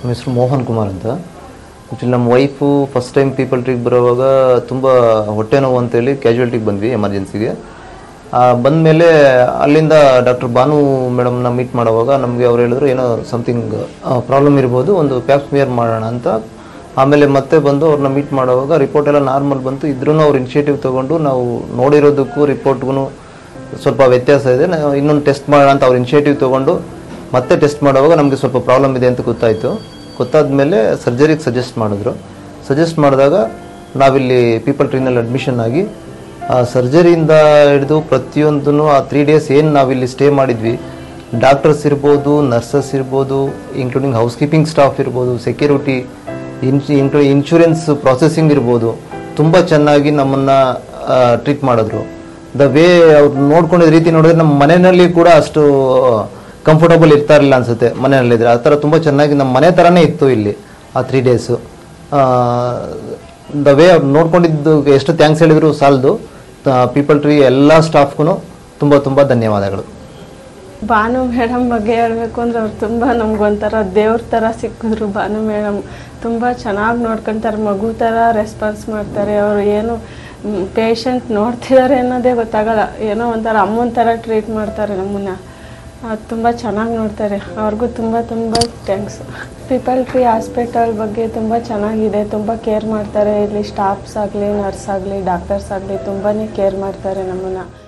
ನಮ್ಮ ಹೆಸರು ಮೋಹನ್ ಕುಮಾರ್ ಅಂತ ಆ್ಯಕ್ಚುಲಿ ನಮ್ಮ ವೈಫು ಫಸ್ಟ್ ಟೈಮ್ ಪೀಪಲ್ ಟ್ರೀಗೆ ಬರೋವಾಗ ತುಂಬ ಹೊಟ್ಟೆ ನೋವು ಅಂತೇಳಿ ಕ್ಯಾಶುಯಾಲಿಟಿಗೆ ಬಂದ್ವಿ ಎಮರ್ಜೆನ್ಸಿಗೆ ಬಂದಮೇಲೆ ಅಲ್ಲಿಂದ ಡಾಕ್ಟರ್ ಭಾನು ಮೇಡಮ್ನ ಮೀಟ್ ಮಾಡುವಾಗ ನಮಗೆ ಅವ್ರು ಹೇಳಿದ್ರು ಏನೋ ಸಮಥಿಂಗ್ ಪ್ರಾಬ್ಲಮ್ ಇರ್ಬೋದು ಒಂದು ಪ್ಯಾಪ್ಸ್ಮಿಯರ್ ಮಾಡೋಣ ಅಂತ ಆಮೇಲೆ ಮತ್ತೆ ಬಂದು ಅವ್ರನ್ನ ಮೀಟ್ ಮಾಡುವಾಗ ರಿಪೋರ್ಟ್ ಎಲ್ಲ ನಾರ್ಮಲ್ ಬಂತು ಇದ್ರೂ ಅವ್ರು ಇನಿಷಿಯೇಟಿವ್ ತೊಗೊಂಡು ನಾವು ನೋಡಿರೋದಕ್ಕೂ ರಿಪೋರ್ಟ್ಗೂ ಸ್ವಲ್ಪ ವ್ಯತ್ಯಾಸ ಇದೆ ನಾವು ಇನ್ನೊಂದು ಟೆಸ್ಟ್ ಮಾಡೋಣ ಅಂತ ಅವ್ರು ಇನಿಷಿಯೇಟಿವ್ ತೊಗೊಂಡು ಮತ್ತೆ ಟೆಸ್ಟ್ ಮಾಡುವಾಗ ನಮಗೆ ಸ್ವಲ್ಪ ಪ್ರಾಬ್ಲಮ್ ಇದೆ ಅಂತ ಗೊತ್ತಾಯಿತು ಗೊತ್ತಾದ್ಮೇಲೆ ಸರ್ಜರಿಗೆ ಸಜೆಸ್ಟ್ ಮಾಡಿದ್ರು ಸಜೆಸ್ಟ್ ಮಾಡಿದಾಗ ನಾವಿಲ್ಲಿ ಪೀಪಲ್ ಟ್ರೀನಲ್ಲಿ ಅಡ್ಮಿಷನ್ ಆಗಿ ಆ ಸರ್ಜರಿಯಿಂದ ಹಿಡಿದು ಪ್ರತಿಯೊಂದೂ ಆ ತ್ರೀ ಡೇಸ್ ಏನು ನಾವಿಲ್ಲಿ ಸ್ಟೇ ಮಾಡಿದ್ವಿ ಡಾಕ್ಟರ್ಸ್ ಇರ್ಬೋದು ನರ್ಸಸ್ ಇರ್ಬೋದು ಇನ್ಕ್ಲೂಡಿಂಗ್ ಹೌಸ್ ಕೀಪಿಂಗ್ ಸ್ಟಾಫ್ ಇರ್ಬೋದು ಸೆಕ್ಯೂರಿಟಿ ಇನ್ಕ್ಲೂ ಇನ್ಶೂರೆನ್ಸ್ ಪ್ರಾಸೆಸಿಂಗ್ ಇರ್ಬೋದು ತುಂಬ ಚೆನ್ನಾಗಿ ನಮ್ಮನ್ನು ಟ್ರೀಟ್ ಮಾಡಿದ್ರು ದ ವೇ ಅವ್ರು ನೋಡ್ಕೊಂಡಿದ್ದ ರೀತಿ ನೋಡಿದ್ರೆ ನಮ್ಮ ಮನೆಯಲ್ಲಿ ಕೂಡ ಅಷ್ಟು ಕಂಫರ್ಟಬಲ್ ಇರ್ತಾ ಇರಲಿಲ್ಲ ಅನ್ಸುತ್ತೆ ಮನೆಯಲ್ಲಿದ್ರೆ ಆ ಥರ ತುಂಬ ಚೆನ್ನಾಗಿ ನಮ್ಮ ಮನೆ ಥರನೇ ಇತ್ತು ಇಲ್ಲಿ ಆ ತ್ರೀ ಡೇಸು ದ ವೇ ಅವ್ರು ನೋಡ್ಕೊಂಡಿದ್ದು ಎಷ್ಟು ಥ್ಯಾಂಕ್ಸ್ ಹೇಳಿದ್ರು ಸಾಲದು ಪೀಪಲ್ ಟ್ರೀ ಎಲ್ಲ ಸ್ಟಾಫ್ಗೂ ತುಂಬ ತುಂಬ ಧನ್ಯವಾದಗಳು ಭಾನು ಮೇಡಮ್ ಬಗ್ಗೆ ಹೇಳಬೇಕು ಅಂದ್ರೆ ಅವ್ರು ತುಂಬ ನಮ್ಗೊಂಥರ ದೇವ್ರ ಥರ ಸಿಕ್ಕಿದ್ರು ಭಾನು ಮೇಡಮ್ ತುಂಬ ಚೆನ್ನಾಗಿ ನೋಡ್ಕೊಂತಾರೆ ಮಗು ಥರ ರೆಸ್ಪಾನ್ಸ್ ಮಾಡ್ತಾರೆ ಅವರು ಏನು ಪೇಷಂಟ್ ನೋಡ್ತಿದ್ದಾರೆ ಅನ್ನೋದೇ ಗೊತ್ತಾಗಲ್ಲ ಏನೋ ಒಂಥರ ಅಮ್ಮನ ಥರ ಟ್ರೀಟ್ ಮಾಡ್ತಾರೆ ನಮ್ಮನ್ನ ತುಂಬ ಚೆನ್ನಾಗಿ ನೋಡ್ತಾರೆ ಅವ್ರಿಗೂ ತುಂಬ ತುಂಬ ಥ್ಯಾಂಕ್ಸ್ ಪೀಪಲ್ ಟ್ರೀ ಹಾಸ್ಪಿಟಲ್ ಬಗ್ಗೆ ತುಂಬ ಚೆನ್ನಾಗಿದೆ ತುಂಬ ಕೇರ್ ಮಾಡ್ತಾರೆ ಇಲ್ಲಿ ಸ್ಟಾಫ್ಸ್ ಆಗಲಿ ನರ್ಸ್ ಆಗಲಿ ಡಾಕ್ಟರ್ಸ್ ಆಗಲಿ ತುಂಬಾ ಕೇರ್ ಮಾಡ್ತಾರೆ ನಮ್ಮನ್ನು